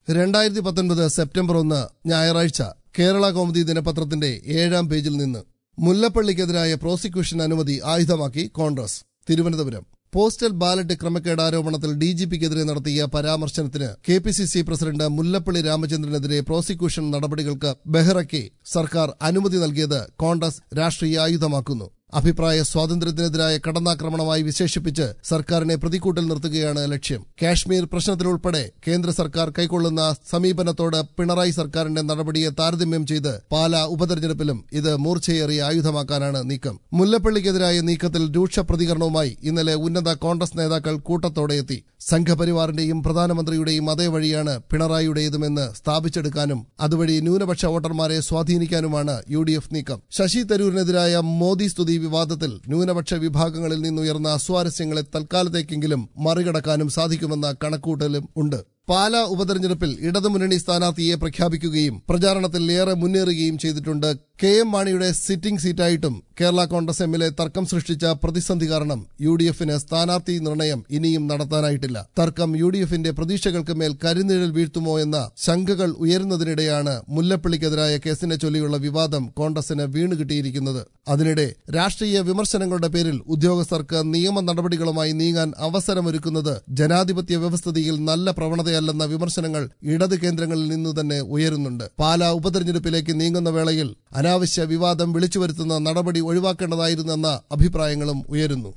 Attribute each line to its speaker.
Speaker 1: രണ്ടായിരത്തി പത്തൊൻപത് സെപ്റ്റംബർ ഒന്ന് ഞായറാഴ്ച കേരള കൗമുദി ദിനപത്രത്തിന്റെ ഏഴാം പേജിൽ നിന്ന് മുല്ലപ്പള്ളിക്കെതിരായ പ്രോസിക്യൂഷൻ അനുമതി ആയുധമാക്കി കോൺഗ്രസ് തിരുവനന്തപുരം പോസ്റ്റൽ ബാലറ്റ് ക്രമക്കേട് ആരോപണത്തിൽ ഡി ജി പിക്കെതിരെ നടത്തിയ പരാമർശനത്തിന് K P C C president Mullappally രാമചന്ദ്രനെതിരെ പ്രോസിക്യൂഷൻ നടപടികൾക്ക് ബെഹ്റയ്ക്ക് സർക്കാർ അനുമതി നൽകിയത് കോൺഗ്രസ് രാഷ്ട്രീയ ആയുധമാക്കുന്നു അഭിപ്രായ സ്വാതന്ത്ര്യത്തിനെതിരായ കടന്നാക്രമണമായി വിശേഷിപ്പിച്ച് സർക്കാരിനെ പ്രതിക്കൂട്ടിൽ നിർത്തുകയാണ് ലക്ഷ്യം കാശ്മീർ പ്രശ്നത്തിലുൾപ്പെടെ കേന്ദ്ര സർക്കാർ കൈക്കൊള്ളുന്ന സമീപനത്തോട് പിണറായി സർക്കാരിന്റെ നടപടിയെ താരതമ്യം ചെയ്ത് പാലാ ഉപതെരഞ്ഞെടുപ്പിലും ഇത് മൂർച്ചയേറിയ ആയുധമാക്കാനാണ് നീക്കം മുല്ലപ്പള്ളിക്കെതിരായ നീക്കത്തിൽ രൂക്ഷ പ്രതികരണവുമായി ഇന്നലെ ഉന്നത കോൺഗ്രസ് നേതാക്കൾ കൂട്ടത്തോടെ എത്തി സംഘപരിവാറിന്റെയും പ്രധാനമന്ത്രിയുടെയും അതേ വഴിയാണ് പിണറായിയുടേതുമെന്ന് സ്ഥാപിച്ചെടുക്കാനും അതുവഴി ന്യൂനപക്ഷ വോട്ടർമാരെ സ്വാധീനിക്കാനുമാണ് യു ഡി എഫ് നീക്കം ശശി തരൂരിനെതിരായ മോദി സ്തുതി വിവാദത്തിൽ ന്യൂനപക്ഷ വിഭാഗങ്ങളിൽ നിന്നുയർന്ന അസ്വാരസ്യങ്ങളെ തൽക്കാലത്തേക്കെങ്കിലും മറികടക്കാനും സാധിക്കുമെന്ന കണക്കൂട്ടലും ഉണ്ട് പാലാ ഉപതെരഞ്ഞെടുപ്പിൽ ഇടതുമുന്നണി സ്ഥാനാർത്ഥിയെ പ്രഖ്യാപിക്കുകയും പ്രചാരണത്തിൽ ഏറെ മുന്നേറുകയും ചെയ്തിട്ടുണ്ട് കെ എം മാണിയുടെ സിറ്റിംഗ് സീറ്റായിട്ടും കേരള കോൺഗ്രസ് എമ്മിലെ തർക്കം സൃഷ്ടിച്ച പ്രതിസന്ധി കാരണം യു ഡി എഫിന് സ്ഥാനാർത്ഥി നിർണയം ഇനിയും നടത്താനായിട്ടില്ല തർക്കം യു ഡി എഫിന്റെ പ്രതീക്ഷകൾക്ക് മേൽ കരിനിഴൽ വീഴ്ത്തുമോ എന്ന ശങ്കകൾ ഉയരുന്നതിനിടെയാണ് മുല്ലപ്പള്ളിക്കെതിരായ കേസിനെ ചൊല്ലിയുള്ള വിവാദം കോൺഗ്രസിന് വീണുകിട്ടിയിരിക്കുന്നത് അതിനിടെ രാഷ്ട്രീയ വിമർശനങ്ങളുടെ പേരിൽ ഉദ്യോഗസ്ഥർക്ക് നിയമ നടപടികളുമായി നീങ്ങാൻ അവസരമൊരുക്കുന്നത് ജനാധിപത്യ വ്യവസ്ഥിതിയിൽ നല്ല പ്രവണതയല്ലെന്ന വിമർശനങ്ങൾ ഇടത് കേന്ദ്രങ്ങളിൽ നിന്നു തന്നെ ഉയരുന്നുണ്ട് പാലാ ഉപതെരഞ്ഞെടുപ്പിലേക്ക് നീങ്ങുന്ന വേളയിൽ അനാവശ്യ വിവാദം വിളിച്ചുവരുത്തുന്ന നടപടി ഒഴിവാക്കേണ്ടതായിരുന്നെന്ന അഭിപ്രായങ്ങളും ഉയരുന്നു